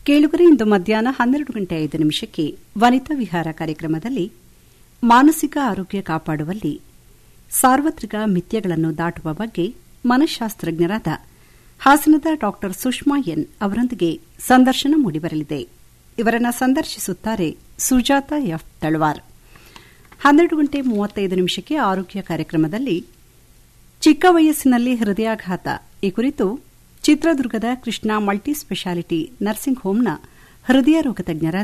ಕೇಳುಗರೆ ಇಂದು ಮಧ್ಯಾಹ್ನ ಹನ್ನೆರಡು ಗಂಟೆ ಐದು ನಿಮಿಷಕ್ಕೆ ವನಿತಾ ವಿಹಾರ ಕಾರ್ಯಕ್ರಮದಲ್ಲಿ ಮಾನಸಿಕ ಆರೋಗ್ಯ ಕಾಪಾಡುವಲ್ಲಿ ಸಾರ್ವತ್ರಿಕ ಮಿಥ್ಯಗಳನ್ನು ದಾಟುವ ಬಗ್ಗೆ ಮನಃಶಾಸ್ತ್ರಜ್ಞರಾದ ಹಾಸನದ ಡಾ ಸುಷ್ಮಾ ಎನ್ ಅವರೊಂದಿಗೆ ಸಂದರ್ಶನ ಮೂಡಿಬರಲಿದೆ ಇವರನ್ನ ಸಂದರ್ಶಿಸುತ್ತಾರೆ ಸುಜಾತ ಎಫ್ ತಳವಾರ್ ಹನ್ನೆರಡು ಗಂಟೆ ಮೂವತ್ತೈದು ನಿಮಿಷಕ್ಕೆ ಆರೋಗ್ಯ ಕಾರ್ಯಕ್ರಮದಲ್ಲಿ ಚಿಕ್ಕ ವಯಸ್ಸಿನಲ್ಲಿ ಹೃದಯಾಘಾತ ಈ ಕುರಿತು ಚಿತ್ರದುರ್ಗದ ಕೃಷ್ಣ ಮಲ್ಟಿ ಸ್ಪೆಷಾಲಿಟಿ ನರ್ಸಿಂಗ್ ಹೋಂನ ಹೃದಯ ರೋಗ ತಜ್ಞರಾದ